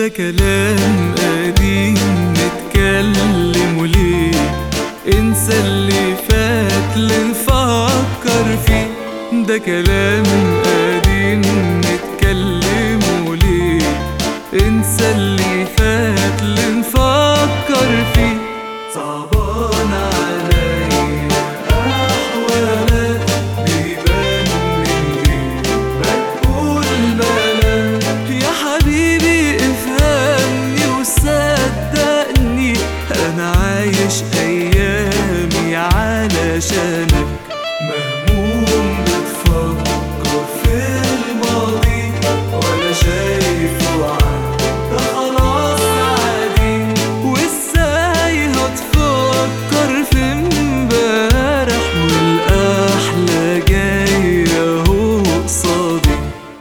كلام قديم نتكلم ليه انسى اللي فات لنفكر فيه ده كلام قديم نتكلم ليه انسى اللي فات لنفكر فيه صعبان عليا احوالك بيبان من غير ما تقول مالك يا حبيبي افهمني وصدقني انا عايش ايامي علشانك مهموم بتفكر في الماضي ولا شايفه عدى خلاص عادي وازاي هتفكر في امبارح والاحلى جاي اهو قصادي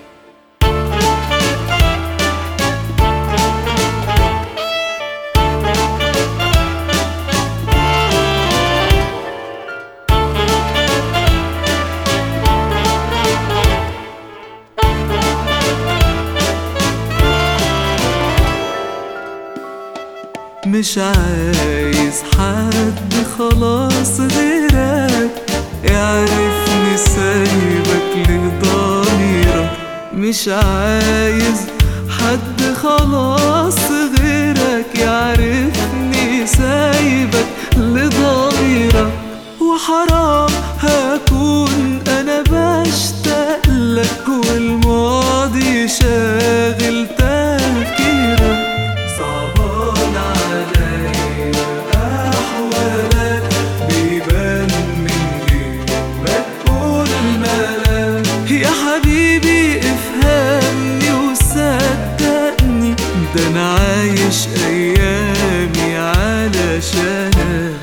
مش عايز حد خلاص غيرك يعرفني سايبك لضميرك مش عايز حد خلاص غيرك يعرفني سايبك لضميرك وحرام هكون انا بشتاق لك والماضي شاغل تفكيرك صعبان عليا احوالك بيبان من غير ما تقول مالك يا حبيبي افهمني وصدقني ده انا عايش ايامي علشانك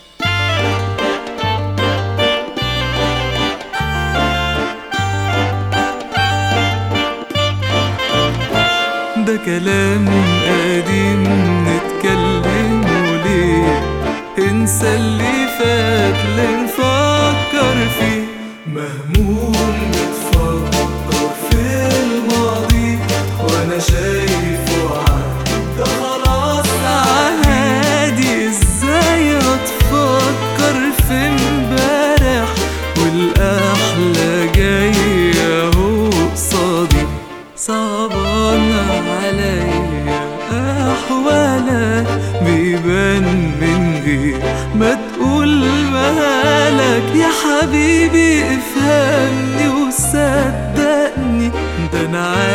ده كلام قديم نتكلم ليه انسى اللي فات لنفكر فيه مهموم بتفكر في الماضي وانا شايفه عدى خلاص عادي ازاي هتفكر في امبارح والاحلى جاي اهو قصادي صعبان عليا احوالك بيبان من غير ما تقول مالك يا حبيبي افهمني وصدقني ده انا